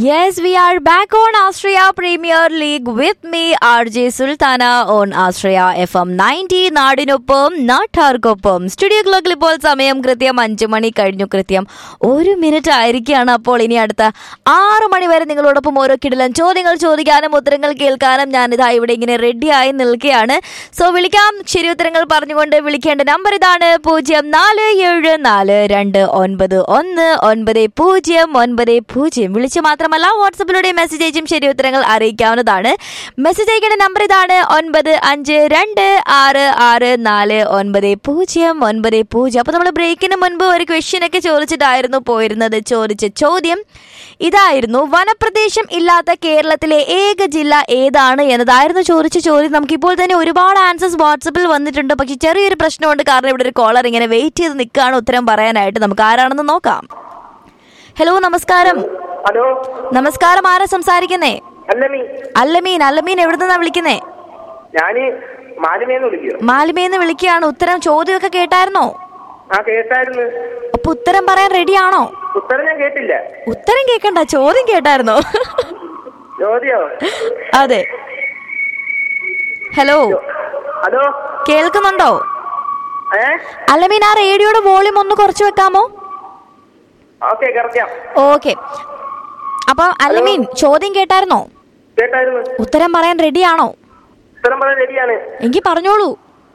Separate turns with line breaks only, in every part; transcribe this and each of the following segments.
Yes, we are back on Austria Premier League with me, RJ Sultana, on Austria FM 90 നാടിനൊപ്പം നാട്ടാർക്കൊപ്പം studio ക്ലോക്കിൽ ഇപ്പോൾ സമയം കൃത്യം അഞ്ചു മണി കഴിഞ്ഞു കൃത്യം ഒരു മിനിറ്റ് ആയിരിക്കുകയാണ് അപ്പോൾ ഇനി അടുത്ത ആറു മണി വരെ നിങ്ങളോടൊപ്പം ഓരോ കിടിലൻ ചോദ്യങ്ങൾ ചോദിക്കാനും ഉത്തരങ്ങൾ കേൾക്കാനും ഞാനിതാ ഇവിടെ ഇങ്ങനെ റെഡിയായി നിൽക്കുകയാണ് സോ വിളിക്കാം ശരി ഉത്തരങ്ങൾ പറഞ്ഞുകൊണ്ട് വിളിക്കേണ്ട നമ്പർ ഇതാണ് പൂജ്യം നാല് ഏഴ് നാല് രണ്ട് ഒൻപത് ഒന്ന് ഒൻപത് പൂജ്യം ഒൻപത് പൂജ്യം വിളിച്ച് മാത്രമല്ല വാട്സപ്പിലൂടെ മെസ്സേജ് അയച്ചും ശരി ഉത്തരങ്ങൾ അറിയിക്കാവുന്നതാണ് മെസ്സേജ് അയക്കേണ്ട നമ്പർ ഇതാണ് ഒൻപത് അഞ്ച് രണ്ട് ആറ് ആറ് നാല് ഒൻപത് പൂജ്യം ഒൻപത് പൂജ്യം അപ്പോൾ നമ്മൾ ബ്രേക്കിന് മുൻപ് ഒരു ക്വസ്റ്റ്യൻ ഒക്കെ ചോദിച്ചിട്ടായിരുന്നു പോയിരുന്നത് ചോദിച്ച ചോദ്യം ഇതായിരുന്നു വനപ്രദേശം ഇല്ലാത്ത കേരളത്തിലെ ഏക ജില്ല ഏതാണ് എന്നതായിരുന്നു ചോദിച്ച ചോദ്യം നമുക്കിപ്പോൾ തന്നെ ഒരുപാട് ആൻസേഴ്സ് വാട്സപ്പിൽ വന്നിട്ടുണ്ട് പക്ഷെ ചെറിയൊരു പ്രശ്നമുണ്ട് കാരണം ഇവിടെ ഒരു കോളർ ഇങ്ങനെ വെയിറ്റ് ചെയ്ത് നിൽക്കുകയാണ് ഉത്തരം പറയാനായിട്ട് നമുക്ക് ആരാണെന്ന് നോക്കാം ഹലോ നമസ്കാരം
ഹലോ
നമസ്കാരം ആരാ സംസാരിക്കുന്നേ
അല്ല നീ
അല്ലമീൻ അല്ലമീൻ എവിടെ നിന്നാ വിളിക്കുന്നേ
ഞാന് മാലിമേന്ന് വിളിക്കോ
മാലിമേന്ന് വിളിക്കുകയാണ് ഉത്തരം ചോദ്യമൊക്കെ കേട്ടായിരുന്നോ
ആ കേട്ടായിരുന്നു
അപ്പൊ ഉത്തരം പറയാൻ റെഡിയാണോ
ഉത്തരം ഞാൻ കേട്ടില്ല
ഉത്തരം കേൾക്കണ്ട ചോദ്യം കേട്ടായിരുന്നോ
ചോദ്യോ
അതെ ഹലോ
ഹലോ
കേൾക്കുന്നുണ്ടോ
ഏ
അല്ലമീൻ ആ റേഡിയോയുടെ വോളിയം ഒന്ന് കുറച്ച് വെക്കാമോ
ഓക്കെ കറക്കാം
ഓക്കെ അപ്പൊ അല്ലമീൻ ചോദ്യം കേട്ടായിരുന്നോ
കേട്ടായിരുന്നു
ഉത്തരം പറയാൻ റെഡിയാണോ
ഉത്തരം പറയാൻ റെഡിയാണ്
എങ്കിൽ പറഞ്ഞോളൂ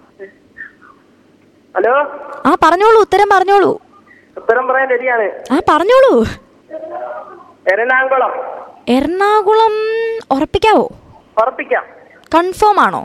ഹലോ
ആ പറഞ്ഞോളൂ ഉത്തരം പറഞ്ഞോളൂ
ഉത്തരം പറയാൻ റെഡിയാണ്
ആ പറഞ്ഞോളൂ
എറണാകുളം
എറണാകുളം ഉറപ്പിക്കാവോ
ഉറപ്പിക്കാം
കൺഫേം ആണോ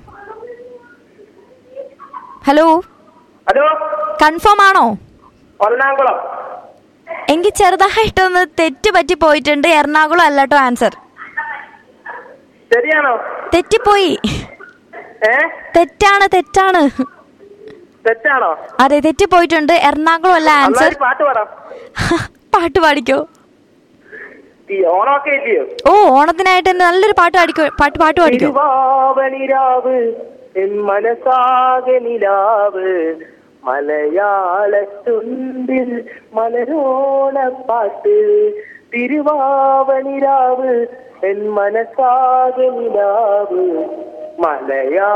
ഹലോ
ഹലോ
കൺഫേം ആണോ
എറണാകുളം
എങ്കിൽ ചെറുതായിട്ടൊന്ന് തെറ്റ് പറ്റി പോയിട്ടുണ്ട് എറണാകുളം അല്ല കേട്ടോ ആൻസർ
ശരിയാണോ
തെറ്റിപ്പോയി
ഏ
തെറ്റാണ് തെറ്റാണ്
തെറ്റാണോ
അതെ തെറ്റിപ്പോയിട്ടുണ്ട് എറണാകുളം അല്ല ആൻസർ
നന്നായി പാട്ട് പാടാം
പാട്ട് പാടിക്കോ
ഈ ഓണമൊക്കെ ഇല്ലയോ
ഓ ഓണത്തിനായിട്ട് നല്ലൊരു പാട്ട് പാടിക്കോ പാട്ട് പാട്ട് പാടിക്കോ
തിരുവാവണിരാവ് എൻ മനസാകെ നിലാവ് മലയാള ചുണ്ടിൽ മലരോണപ്പാട്ട് തിരുവാവണിരാവ് എൻ മനസാകെ നിലാവ് മലയാള